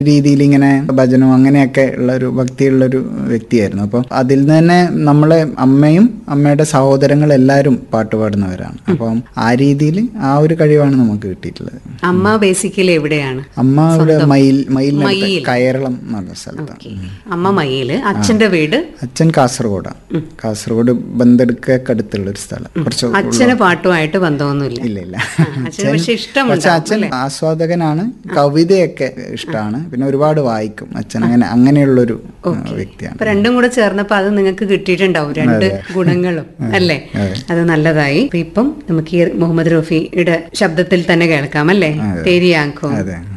രീതിയിൽ ഇങ്ങനെ ഭജനവും അങ്ങനെയൊക്കെ ഉള്ള ഒരു ഭക്തിയുള്ള ഒരു വ്യക്തിയായിരുന്നു അപ്പോൾ അതിൽ നിന്ന് തന്നെ നമ്മളെ അമ്മയും അമ്മയുടെ സഹോദരങ്ങൾ എല്ലാവരും പാട്ട് പാടുന്നവരാണ് അപ്പം ആ രീതിയിൽ ആ ഒരു കഴിവാണ് നമുക്ക് കിട്ടിയിട്ടുള്ളത് അമ്മ ബേസിക്കലി എവിടെയാണ് അമ്മ ഇവിടെ മയിൽ മയിലിനടുത്ത് കയറളം എന്ന് പറഞ്ഞ സ്ഥലത്താണ് അമ്മ മയില് അച്ഛന്റെ വീട് അച്ഛൻ കാസർഗോഡാണ് കാസർഗോഡ് ബന്തെടുക്കൊക്കെ അടുത്തുള്ള ഒരു സ്ഥലം കുറച്ച് അച്ഛന് പാട്ടുമായിട്ട് ബന്ധമൊന്നുമില്ല ഇല്ല ഇല്ല അച്ഛന് പക്ഷെ ഇഷ്ടമുണ്ട് പക്ഷെ അച്ഛൻ ആസ്വാദകനാണ് കവിതയൊക്കെ ഇഷ്ടമാണ് പിന്നെ ഒരുപാട് വായിക്കും അച്ഛൻ അങ്ങനെ അങ്ങനെയുള്ളൊരു ആ, വ്യക്തിയാണ് അപ്പൊ രണ്ടും കൂടെ ചേർന്നപ്പോ അത് നിങ്ങൾക്ക് കിട്ടിയിട്ടുണ്ടാവും രണ്ട് ഗുണങ്ങളും അല്ലേ അത് നല്ലതായി അപ്പൊ ഇപ്പം നമുക്ക് ഈ മുഹമ്മദ് റഫിയുടെ ശബ്ദത്തിൽ തന്നെ കേൾക്കാം അല്ലേ തേരി ആങ്കോ അതെ